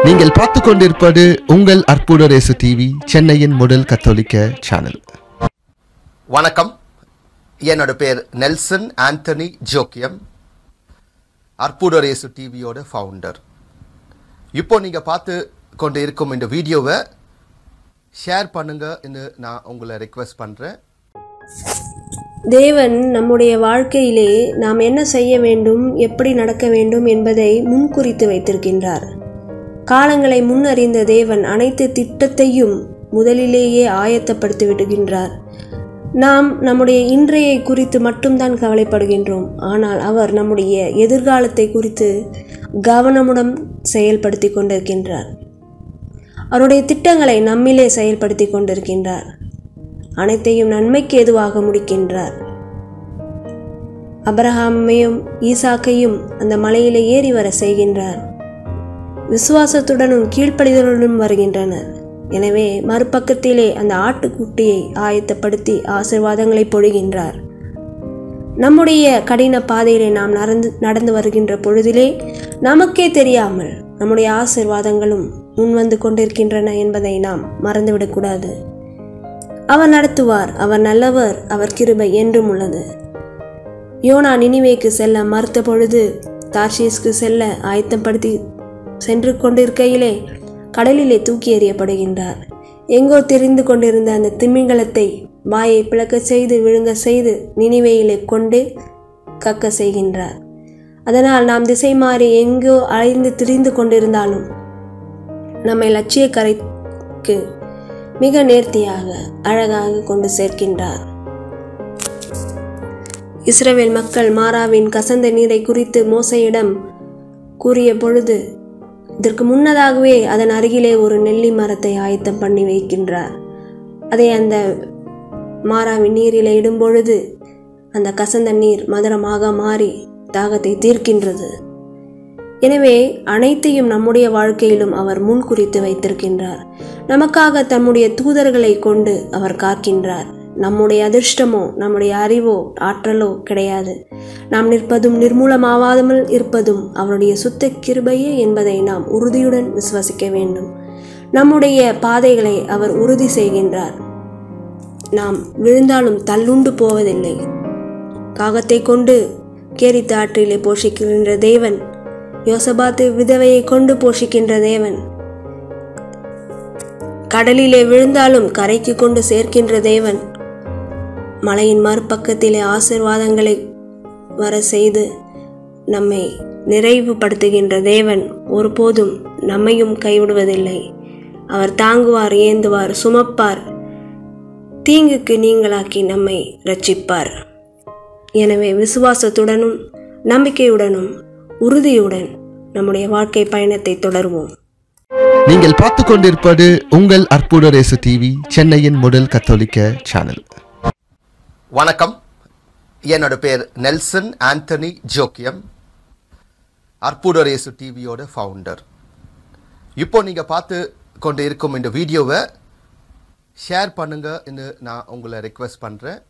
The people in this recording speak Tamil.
நீங்கள் பார்த்து கொண்டிருப்பது உங்கள் அற்புத ரேசு டிவி சென்னையின் முதல் கத்தோலிக்க சேனல் வணக்கம் என்னோட பேர் நெல்சன் ஆண்டனி ஜோக்கியம் அற்புதரேசு டிவியோட ஃபவுண்டர் இப்போ நீங்கள் பார்த்து கொண்டு இருக்கும் இந்த வீடியோவை ஷேர் பண்ணுங்கன்னு நான் உங்களை ரெக்வெஸ்ட் பண்ணுறேன் தேவன் நம்முடைய வாழ்க்கையிலே நாம் என்ன செய்ய வேண்டும் எப்படி நடக்க வேண்டும் என்பதை முன்குறித்து வைத்திருக்கின்றார் காலங்களை முன்னறிந்த தேவன் அனைத்து திட்டத்தையும் முதலிலேயே ஆயத்தப்படுத்தி விடுகின்றார் நாம் நம்முடைய இன்றையை குறித்து மட்டும்தான் கவலைப்படுகின்றோம் ஆனால் அவர் நம்முடைய எதிர்காலத்தை குறித்து கவனமுடன் செயல்படுத்தி கொண்டிருக்கின்றார் அவருடைய திட்டங்களை நம்மிலே செயல்படுத்தி கொண்டிருக்கின்றார் அனைத்தையும் நன்மைக்கு எதுவாக முடிக்கின்றார் அபிரஹாமையும் ஈசாக்கையும் அந்த மலையிலே ஏறி வர செய்கின்றார் விசுவாசத்துடனும் கீழ்ப்படிதலுடனும் வருகின்றனர் எனவே மறுபக்கத்திலே அந்த ஆட்டுக்குட்டியை ஆயத்தப்படுத்தி ஆசிர்வாதங்களை பொழிகின்றார் நம்முடைய கடின பாதையிலே நாம் நடந்து நடந்து வருகின்ற பொழுதிலே நமக்கே தெரியாமல் நம்முடைய ஆசிர்வாதங்களும் முன்வந்து கொண்டிருக்கின்றன என்பதை நாம் மறந்துவிடக்கூடாது அவர் நடத்துவார் அவர் நல்லவர் அவர் கிருபை என்றும் உள்ளது யோனா நினிவேக்கு செல்ல மறுத்த பொழுது தார்ஷீஸ்க்கு செல்ல ஆயத்தப்படுத்தி சென்று கொண்டிருக்கையிலே கடலிலே தூக்கி எறியப்படுகின்றார் எங்கோ தெரிந்து கொண்டிருந்த அந்த திமிங்கலத்தை வாயை பிளக்கச் செய்து விழுங்க செய்து நினிவேயிலே கொண்டு கக்க செய்கின்றார் அதனால் நாம் திசை மாறி எங்கோ அலைந்து திரிந்து கொண்டிருந்தாலும் நம்மை லட்சிய கரைக்கு மிக நேர்த்தியாக அழகாக கொண்டு சேர்க்கின்றார் இஸ்ரவேல் மக்கள் மாறாவின் கசந்த நீரை குறித்து மோசையிடம் கூறிய பொழுது இதற்கு முன்னதாகவே அதன் அருகிலே ஒரு நெல்லி மரத்தை ஆயத்தம் பண்ணி வைக்கின்றார் அதை அந்த மாறாவின் நீரிலே இடும் பொழுது அந்த கசந்த நீர் மதுரமாக மாறி தாகத்தை தீர்க்கின்றது எனவே அனைத்தையும் நம்முடைய வாழ்க்கையிலும் அவர் முன் குறித்து வைத்திருக்கின்றார் நமக்காக தம்முடைய தூதர்களை கொண்டு அவர் காக்கின்றார் நம்முடைய அதிர்ஷ்டமோ நம்முடைய அறிவோ ஆற்றலோ கிடையாது நாம் நிற்பதும் நிர்மூலமாவாமல் இருப்பதும் அவருடைய சுத்த கிருபையே என்பதை நாம் உறுதியுடன் விசுவசிக்க வேண்டும் நம்முடைய பாதைகளை அவர் உறுதி செய்கின்றார் நாம் விழுந்தாலும் தள்ளுண்டு போவதில்லை காகத்தை கொண்டு கேரித்த ஆற்றிலே போஷிக்கின்ற தேவன் யோசபாத்து விதவையை கொண்டு போஷிக்கின்ற தேவன் கடலிலே விழுந்தாலும் கரைக்கு கொண்டு சேர்க்கின்ற தேவன் மலையின் மறுபக்கத்திலே ஆசிர்வாதங்களை வர செய்து நம்மை நிறைவுபடுத்துகின்ற தேவன் ஒருபோதும் நம்மையும் கைவிடுவதில்லை அவர் தாங்குவார் ஏந்துவார் சுமப்பார் தீங்குக்கு நீங்களாக்கி நம்மை ரட்சிப்பார் எனவே விசுவாசத்துடனும் நம்பிக்கையுடனும் உறுதியுடன் நம்முடைய வாழ்க்கை பயணத்தை தொடருவோம் நீங்கள் பார்த்து கொண்டிருப்பது உங்கள் அற்புத ரேசு டிவி சென்னையின் முதல் கத்தோலிக்க சேனல் வணக்கம் என்னோட பேர் நெல்சன் ஆண்டனி ஜோக்கியம் அற்புதரேசு டிவியோட ஃபவுண்டர் இப்போ நீங்கள் பார்த்து கொண்டு இருக்கும் இந்த வீடியோவை ஷேர் பண்ணுங்கன்னு நான் உங்களை ரெக்வெஸ்ட் பண்ணுறேன்